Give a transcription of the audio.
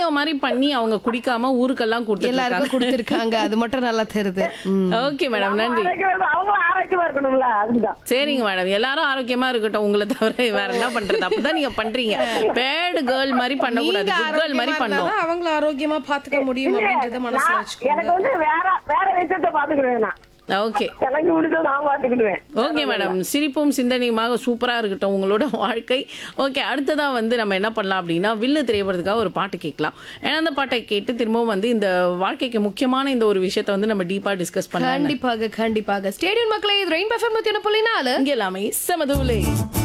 Video மாதிரி பண்ணி அவங்க குடிக்காம ஊருக்கெல்லாம் கூட்டிட்டு எல்லாருக்கும் கொடுத்திருக்காங்க அது மட்டும் நல்லா தெரியுது ம். ஓகே மேடம் நன்றி ஆரோக்கியமா- அவங்களும் ஆரோக்கியமா இருக்கணும்ல அதுதான் சரிங்க மேடம் எல்லாரும் ஆரோக்கியமா இருக்கட்டும் உங்களை தவிர வேற என்ன பண்றது அப்பதான் நீங்க பண்றீங்க பேடு கேர்ள் மாதிரி பண்ணக்கூடாது நீங்க குட் கேர்ள் மாதிரி ஆரோக்கியமா பண்ணணும் இருந்தாதான் அவங்கள ஆரோக்கியமா பாத்துக்க முடியும் அப்படின்றத மனசுல நான் வச்சுக்கோங்க எனக்கு வந்து வேற வேற விஷயத்த பாத்துக்கிடுவேன் நான் ஓகே எனக்கு முடிஞ்சதை நான் பாத்துக்கிடுவேன் ஓகே மேடம் சிரிப்பும் சிந்தனையுமாக சூப்பரா இருக்கட்டும் உங்களோட வாழ்க்கை ஓகே அடுத்ததா வந்து நம்ம என்ன பண்ணலாம் அப்படின்னா வில்லு திரைப்படத்துக்காக ஒரு பாட்டு கேட்கலாம் ஏன்னா அந்த பாட்டை கேட்டு திரும்பவும் வந்து இந்த வாழ்க்கைக்கு முக்கியமான இந்த ஒரு விஷயத்தை வந்து நம்ம டீப்பா டிஸ்கஸ் பண்ணலாம் கண்டிப்பாக கண்டிப்பாக ஸ்டேடியம் மக்களே இது ரெயின் பஃபர் நூத்தி ஒண்ணு புள்ளி நாலு இங்க எல்லாமே சமதுவிலே